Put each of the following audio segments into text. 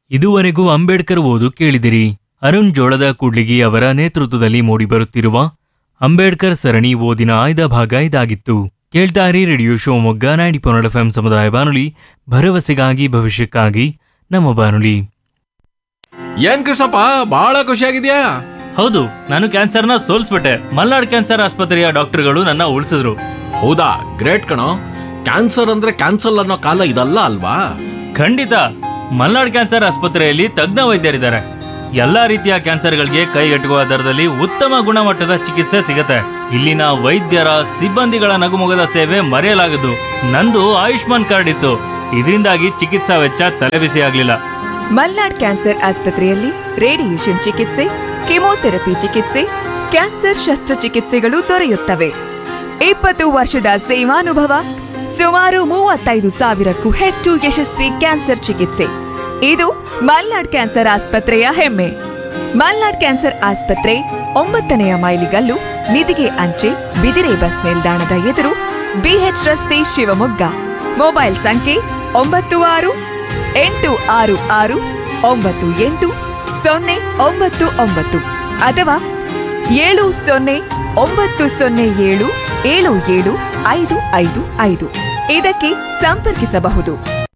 ಇದುವರೆಗೂ ಅಂಬೇಡ್ಕರ್ ಓದು ಕೇಳಿದಿರಿ ಅರುಣ್ ಜೋಳದ ಕೂಡ್ಲಿಗಿ ಅವರ ನೇತೃತ್ವದಲ್ಲಿ ಮೂಡಿಬರುತ್ತಿರುವ ಅಂಬೇಡ್ಕರ್ ಸರಣಿ ಓದಿನ ಆಯ್ದ ಭಾಗ ಇದಾಗಿತ್ತು ಕೇಳ್ತಾರಿ radio Shivamogga ninety point eight FM ಸಮುದಾಯ ಬಾನುಲಿ ಭರವಸೆಗಾಗಿ ಭವಿಷ್ಯಕ್ಕಾಗಿ ನಮ್ಮ ಬಾನುಲಿ ಏನ್ ಕೃಷ್ಣಪ್ಪ ಬಹಳ ಖುಷಿಯಾಗಿದ್ಯಾ ಹೌದು ನಾನು ಕ್ಯಾನ್ಸರ್ನ ಸೋಲ್ಸ್ಬಿಟ್ಟೆ ಮಲ್ನಾಡ್ ಕ್ಯಾನ್ಸರ್ ಆಸ್ಪತ್ರೆಯ ಡಾಕ್ಟರ್ಗಳು ನನ್ನ ಉಳಿಸಿದ್ರು ಹೌದಾ ಗ್ರೇಟ್ ಕಣೋ ಕ್ಯಾನ್ಸರ್ ಅಂದ್ರೆ ಕ್ಯಾನ್ಸಲ್ ಅನ್ನೋ ಕಾಲ ಇದಲ್ಲ ಅಲ್ವಾ ಖಂಡಿತ ಮಲ್ನಾಡ್ ಕ್ಯಾನ್ಸರ್ ಆಸ್ಪತ್ರೆಯಲ್ಲಿ ತಜ್ಞ ವೈದ್ಯರಿದ್ದಾರೆ ಎಲ್ಲಾ ರೀತಿಯ ಕ್ಯಾನ್ಸರ್ಗಳಿಗೆ ಕೈಗೆಟುಕುವ ದರದಲ್ಲಿ ಉತ್ತಮ ಗುಣಮಟ್ಟದ ಚಿಕಿತ್ಸೆ ಸಿಗತ್ತೆ ಇಲ್ಲಿನ ವೈದ್ಯರ ಸಿಬ್ಬಂದಿಗಳ ನಗುಮೊಗದ ಸೇವೆ ಮರೆಯಲಾಗದು ನಂದು ಆಯುಷ್ಮಾನ್ ಕಾರ್ಡ್ ಇತ್ತು ಇದರಿಂದಾಗಿ ಚಿಕಿತ್ಸಾ ವೆಚ್ಚ ತಲೆಬಿಸಿ ಆಗ್ಲಿಲ್ಲ ಮಲ್ನಾಡ್ ಕ್ಯಾನ್ಸರ್ ಆಸ್ಪತ್ರೆಯಲ್ಲಿ ರೇಡಿಯೇಷನ್ ಚಿಕಿತ್ಸೆ ಕೆಮೊಥೆರಪಿ ಚಿಕಿತ್ಸೆ ಕ್ಯಾನ್ಸರ್ ಶಸ್ತ್ರಚಿಕಿತ್ಸೆಗಳು ದೊರೆಯುತ್ತವೆ ಇಪ್ಪತ್ತು ವರ್ಷದ ಸೇವಾನುಭವ ಸುಮಾರು ಮೂವತ್ತೈದು ಸಾವಿರಕ್ಕೂ ಹೆಚ್ಚು ಯಶಸ್ವಿ ಕ್ಯಾನ್ಸರ್ ಚಿಕಿತ್ಸೆ ಇದು ಮಲ್ನಾಡ್ ಕ್ಯಾನ್ಸರ್ ಆಸ್ಪತ್ರೆಯ ಹೆಮ್ಮೆ ಮಲ್ನಾಡ್ ಕ್ಯಾನ್ಸರ್ ಆಸ್ಪತ್ರೆ ಒಂಬತ್ತನೆಯ ಮೈಲಿಗಲ್ಲು ನಿಧಿಗೆ ಅಂಚೆ ಬಿದಿರೆ ಬಸ್ ನಿಲ್ದಾಣದ ಎದುರು ಬಿಎಚ್ ರಸ್ತೆ ಶಿವಮೊಗ್ಗ ಮೊಬೈಲ್ ಸಂಖ್ಯೆ ಒಂಬತ್ತು ಆರು ಎಂಟು ಆರು ಆರು ಒಂಬತ್ತು ಎಂಟು ಸೊನ್ನೆ ಒಂಬತ್ತು ಒಂಬತ್ತು ಅಥವಾ ಏಳು ಸೊನ್ನೆ ಒಂಬತ್ತು ಸೊನ್ನೆ ಏಳು ಏಳು ಏಳು ಐದು ಐದು ಐದು ಇದಕ್ಕೆ ಸಂಪರ್ಕಿಸಬಹುದು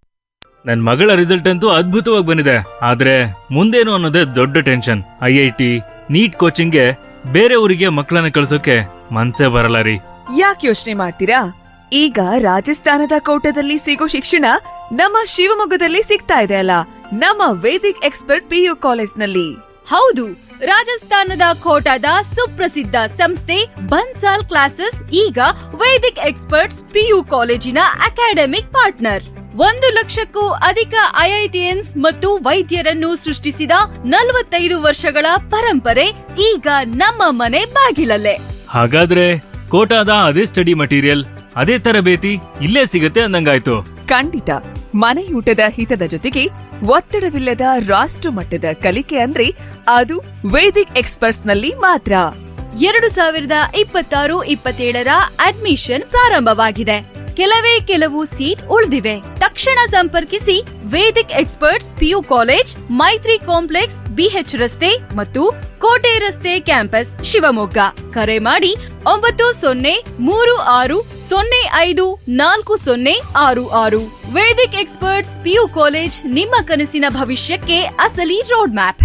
ನನ್ ಮಗಳ ರಿಸಲ್ಟ್ ಅಂತೂ ಅದ್ಭುತವಾಗಿ ಬಂದಿದೆ ಆದ್ರೆ ಮುಂದೇನು ಅನ್ನೋದೇ ದೊಡ್ಡ tension I I T NEET ಕೋಚಿಂಗ್ಗೆ ಬೇರೆ ಊರಿಗೆ ಮಕ್ಕಳನ್ನ ಕಳ್ಸೋಕೆ ಮನ್ಸೇ ಬರಲ್ಲ ರೀ ಯಾಕೆ ಯೋಚನೆ ಮಾಡ್ತೀರಾ ಈಗ ರಾಜಸ್ಥಾನದ ಕೋಟದಲ್ಲಿ ಸಿಗೋ ಶಿಕ್ಷಣ ನಮ್ಮ ಶಿವಮೊಗ್ಗದಲ್ಲಿ ಸಿಗ್ತಾ ಇದೆ ಅಲ್ಲ ನಮ್ಮ ವೇದಿಕ್ ಎಕ್ಸ್ಪರ್ಟ್ ಪಿಯು ಕಾಲೇಜ್ನಲ್ಲಿ ಹೌದು ರಾಜಸ್ಥಾನದ ಕೋಟಾದ ಸುಪ್ರಸಿದ್ಧ ಸಂಸ್ಥೆ ಬನ್ಸಾಲ್ ಕ್ಲಾಸಸ್ ಈಗ ವೇದಿಕ್ ಎಕ್ಸ್ಪರ್ಟ್ಸ್ ಪಿಯು ಕಾಲೇಜಿನ ಅಕಾಡೆಮಿಕ್ ಪಾರ್ಟ್ನರ್ ಒಂದು ಲಕ್ಷಕ್ಕೂ ಅಧಿಕ ಐಐಟಿಎನ್ಸ್ ಮತ್ತು ವೈದ್ಯರನ್ನು ಸೃಷ್ಟಿಸಿದ ನಲವತ್ತೈದು ವರ್ಷಗಳ ಪರಂಪರೆ ಈಗ ನಮ್ಮ ಮನೆ ಬಾಗಿಲಲ್ಲೇ ಹಾಗಾದ್ರೆ ಕೋಟಾದ ಅದೇ ಸ್ಟಡಿ ಮಟೀರಿಯಲ್ ಅದೇ ತರಬೇತಿ ಇಲ್ಲೇ ಸಿಗತ್ತೆ ಅಂದಂಗಾಯ್ತು ಖಂಡಿತ ಮನೆಯೂಟದ ಹಿತದ ಜೊತೆಗೆ ಒತ್ತಡವಿಲ್ಲದ ರಾಷ್ಟ್ರ ಮಟ್ಟದ ಕಲಿಕೆ ಅಂದ್ರೆ ಅದು ವೇದಿಕ್ ಎಕ್ಸ್ಪರ್ಟ್ಸ್ ನಲ್ಲಿ ಮಾತ್ರ ಎರಡು ಸಾವಿರದ ಇಪ್ಪತ್ತಾರು ಇಪ್ಪತ್ತೇಳರ ಅಡ್ಮಿಷನ್ ಪ್ರಾರಂಭವಾಗಿದೆ ಕೆಲವೇ ಕೆಲವು ಸೀಟ್ ಉಳಿದಿವೆ ತಕ್ಷಣ ಸಂಪರ್ಕಿಸಿ Vedic experts PU college Maitri complex BH ರಸ್ತೆ ಮತ್ತು ಕೋಟೆ ರಸ್ತೆ ಕ್ಯಾಂಪಸ್ ಶಿವಮೊಗ್ಗ ಕರೆ ಮಾಡಿ ಒಂಬತ್ತು ಸೊನ್ನೆ ಮೂರು ಆರು ಸೊನ್ನೆ ಐದು ನಾಲ್ಕು ಸೊನ್ನೆ ಆರು ಆರು ವೇದಿಕ್ ಎಕ್ಸ್ಪರ್ಟ್ಸ್ ಪಿಯು ಕಾಲೇಜ್ ನಿಮ್ಮ ಕನಸಿನ ಭವಿಷ್ಯಕ್ಕೆ ಅಸಲಿ ರೋಡ್ ಮ್ಯಾಪ್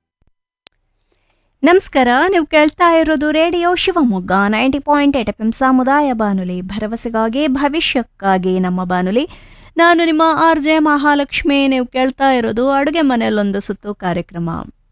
ನಮಸ್ಕಾರ ನೀವು ಕೇಳ್ತಾ ಇರೋದು radio Shivamogga ninety point eight F M ಸಮುದಾಯ ಬಾನುಲಿ ಭರವಸೆಗಾಗಿ ಭವಿಷ್ಯಕ್ಕಾಗಿ ನಮ್ಮ ಬಾನುಲಿ ನಾನು ನಿಮ್ಮ ಆರ್ ಜೆ ಮಹಾಲಕ್ಷ್ಮಿ ನೀವು ಕೇಳ್ತಾ ಇರೋದು ಅಡುಗೆ ಮನೆಯಲ್ಲೊಂದು ಸುತ್ತು ಕಾರ್ಯಕ್ರಮ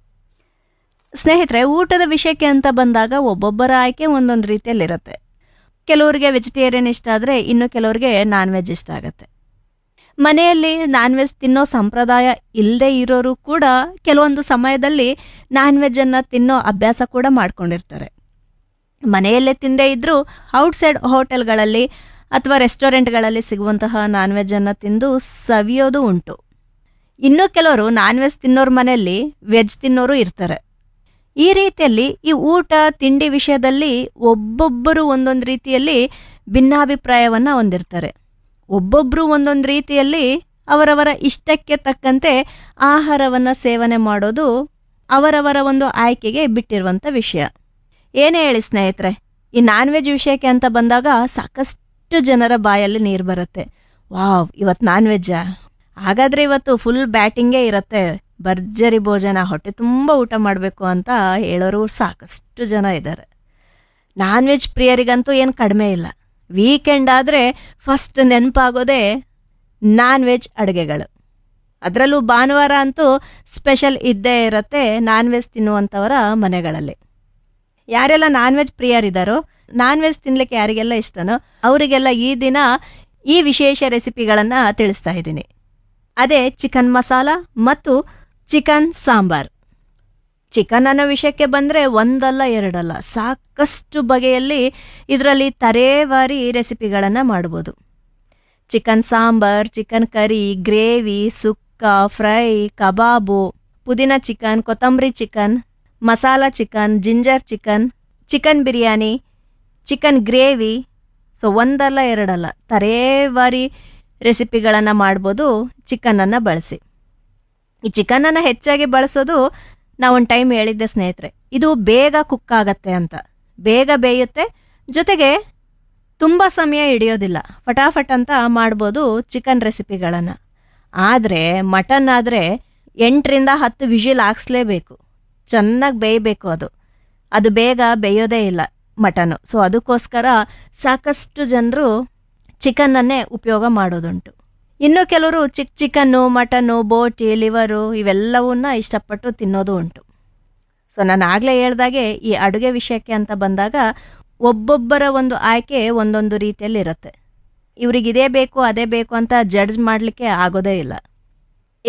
ಸ್ನೇಹಿತರೆ ಊಟದ ವಿಷಯಕ್ಕೆ ಅಂತ ಬಂದಾಗ ಒಬ್ಬೊಬ್ಬರ ಆಯ್ಕೆ ಒಂದೊಂದು ರೀತಿಯಲ್ಲಿರುತ್ತೆ ಕೆಲವರಿಗೆ ವೆಜಿಟೇರಿಯನ್ ಇಷ್ಟ ಆದರೆ ಇನ್ನು ಕೆಲವರಿಗೆ ನಾನ್ ವೆಜ್ ಇಷ್ಟ ಆಗುತ್ತೆ ಮನೆಯಲ್ಲಿ ನಾನ್ ವೆಜ್ ತಿನ್ನೋ ಸಂಪ್ರದಾಯ ಇಲ್ಲದೆ ಇರೋರು ಕೂಡ ಕೆಲವೊಂದು ಸಮಯದಲ್ಲಿ ನಾನ್ ವೆಜ್ಜನ್ನು ತಿನ್ನೋ ಅಭ್ಯಾಸ ಕೂಡ ಮಾಡ್ಕೊಂಡಿರ್ತಾರೆ ಮನೆಯಲ್ಲೇ ತಿಂದೇ ಇದ್ದರೂ ಔಟ್ಸೈಡ್ ಹೋಟೆಲ್ಗಳಲ್ಲಿ ಅಥವಾ ರೆಸ್ಟೋರೆಂಟ್ಗಳಲ್ಲಿ ಸಿಗುವಂತಹ ನಾನ್ ವೆಜ್ಜನ್ನು ತಿಂದು ಸವಿಯೋದು ಉಂಟು ಇನ್ನು ಕೆಲವರು ನಾನ್ ವೆಜ್ ತಿನ್ನೋರ ಮನೆಯಲ್ಲಿ ವೆಜ್ ತಿನ್ನೋರು ಇರ್ತಾರೆ ಈ ರೀತಿಯಲ್ಲಿ ಈ ಊಟ ತಿಂಡಿ ವಿಷಯದಲ್ಲಿ ಒಬ್ಬೊಬ್ಬರು ಒಂದೊಂದು ರೀತಿಯಲ್ಲಿ ಭಿನ್ನಾಭಿಪ್ರಾಯವನ್ನು ಹೊಂದಿರ್ತಾರೆ ಒಬ್ಬೊಬ್ಬರು ಒಂದೊಂದು ರೀತಿಯಲ್ಲಿ ಅವರವರ ಇಷ್ಟಕ್ಕೆ ತಕ್ಕಂತೆ ಆಹಾರವನ್ನು ಸೇವನೆ ಮಾಡೋದು ಅವರವರ ಒಂದು ಆಯ್ಕೆಗೆ ಬಿಟ್ಟಿರುವಂಥ ವಿಷಯ ಏನೇ ಹೇಳಿ ಸ್ನೇಹಿತರೆ ಈ ನಾನ್ ವೆಜ್ ವಿಷಯಕ್ಕೆ ಅಂತ ಬಂದಾಗ ಸಾಕಷ್ಟು ಜನರ ಬಾಯಲ್ಲಿ ನೀರು ಬರುತ್ತೆ ವಾವ್ ಇವತ್ತು ನಾನ್ ವೆಜ್ಜಾ ಹಾಗಾದರೆ ಇವತ್ತು ಫುಲ್ ಬ್ಯಾಟಿಂಗೇ ಇರುತ್ತೆ ಭರ್ಜರಿ ಭೋಜನ ಹೊಟ್ಟೆ ತುಂಬ ಊಟ ಮಾಡಬೇಕು ಅಂತ ಹೇಳೋರು ಸಾಕಷ್ಟು ಜನ ಇದ್ದಾರೆ ನಾನ್ ವೆಜ್ ಪ್ರಿಯರಿಗಂತೂ ಏನು ಕಡಿಮೆ ಇಲ್ಲ ವೀಕೆಂಡ್ ಆದರೆ ಫಸ್ಟ್ ನೆನಪಾಗೋದೇ ನಾನ್ ವೆಜ್ ಅಡುಗೆಗಳು ಅದರಲ್ಲೂ ಭಾನುವಾರ ಅಂತೂ ಸ್ಪೆಷಲ್ ಇದ್ದೇ ಇರುತ್ತೆ ನಾನ್ ವೆಜ್ ತಿನ್ನುವಂಥವರ ಮನೆಗಳಲ್ಲಿ ಯಾರೆಲ್ಲ ನಾನ್ ವೆಜ್ ಪ್ರಿಯರಿದ್ದಾರೋ ನಾನ್ ವೆಜ್ ತಿನ್ಲಿಕ್ಕೆ ಯಾರಿಗೆಲ್ಲ ಇಷ್ಟನೋ ಅವರಿಗೆಲ್ಲ ಈ ದಿನ ಈ ವಿಶೇಷ ರೆಸಿಪಿಗಳನ್ನು ತಿಳಿಸ್ತಾ ಇದ್ದೀನಿ ಅದೇ ಚಿಕನ್ ಮಸಾಲ ಮತ್ತು ಚಿಕನ್ ಸಾಂಬಾರ್ ಚಿಕನ್ ಅನ್ನೋ ವಿಷಯಕ್ಕೆ ಬಂದರೆ ಒಂದಲ್ಲ ಎರಡಲ್ಲ ಸಾಕಷ್ಟು ಬಗೆಯಲ್ಲಿ ಇದರಲ್ಲಿ ತರೇವಾರಿ ರೆಸಿಪಿಗಳನ್ನು ಮಾಡ್ಬೋದು chicken sambar chicken curry gravy sukka fry kebab ಪುದೀನ ಚಿಕನ್ ಕೊತ್ತಂಬರಿ chicken masala chicken ginger chicken chicken biryani chicken gravy so ಒಂದಲ್ಲ ಎರಡಲ್ಲ ತರೇವಾರಿ ರೆಸಿಪಿಗಳನ್ನು ಮಾಡ್ಬೋದು ಚಿಕನನ್ನು ಬಳಸಿ ಈ ಚಿಕನನ್ನು ಹೆಚ್ಚಾಗಿ ಬಳಸೋದು ನಾವು ಒಂದು ಟೈಮ್ ಹೇಳಿದ್ದೆ ಸ್ನೇಹಿತರೆ ಇದು ಬೇಗ ಕುಕ್ ಆಗತ್ತೆ ಅಂತ ಬೇಗ ಬೇಯುತ್ತೆ ಜೊತೆಗೆ ತುಂಬ ಸಮಯ ಹಿಡಿಯೋದಿಲ್ಲ ಫಟಾಫಟ್ ಅಂತ ಮಾಡ್ಬೋದು ಚಿಕನ್ ರೆಸಿಪಿಗಳನ್ನು ಆದರೆ ಮಟನ್ ಆದರೆ ಎಂಟರಿಂದ ಹತ್ತು ವಿಷಿಲ್ ಹಾಕ್ಸ್ಲೇಬೇಕು ಚೆನ್ನಾಗಿ ಬೇಯಬೇಕು ಅದು ಅದು ಬೇಗ ಬೇಯೋದೇ ಇಲ್ಲ ಮಟನು ಸೊ ಅದಕ್ಕೋಸ್ಕರ ಸಾಕಷ್ಟು ಜನರು ಚಿಕನ್ನನ್ನೇ ಉಪಯೋಗ ಮಾಡೋದುಂಟು ಇನ್ನು ಕೆಲವರು ಚಿಕ್ಕ ಚಿಕನ್ನು ಮಟನ್ನು ಬೋಟಿ ಲಿವರು ಇವೆಲ್ಲವನ್ನ ಇಷ್ಟಪಟ್ಟು ತಿನ್ನೋದು ಉಂಟು ಸೊ ನಾನು ಆಗಲೇ ಹೇಳ್ದಾಗೆ ಈ ಅಡುಗೆ ವಿಷಯಕ್ಕೆ ಅಂತ ಬಂದಾಗ ಒಬ್ಬೊಬ್ಬರ ಒಂದು ಆಯ್ಕೆ ಒಂದೊಂದು ರೀತಿಯಲ್ಲಿ ಇರುತ್ತೆ ಇವ್ರಿಗೆ ಇದೇ ಬೇಕು ಅದೇ ಬೇಕು ಅಂತ ಜಡ್ಜ್ ಮಾಡಲಿಕ್ಕೆ ಆಗೋದೇ ಇಲ್ಲ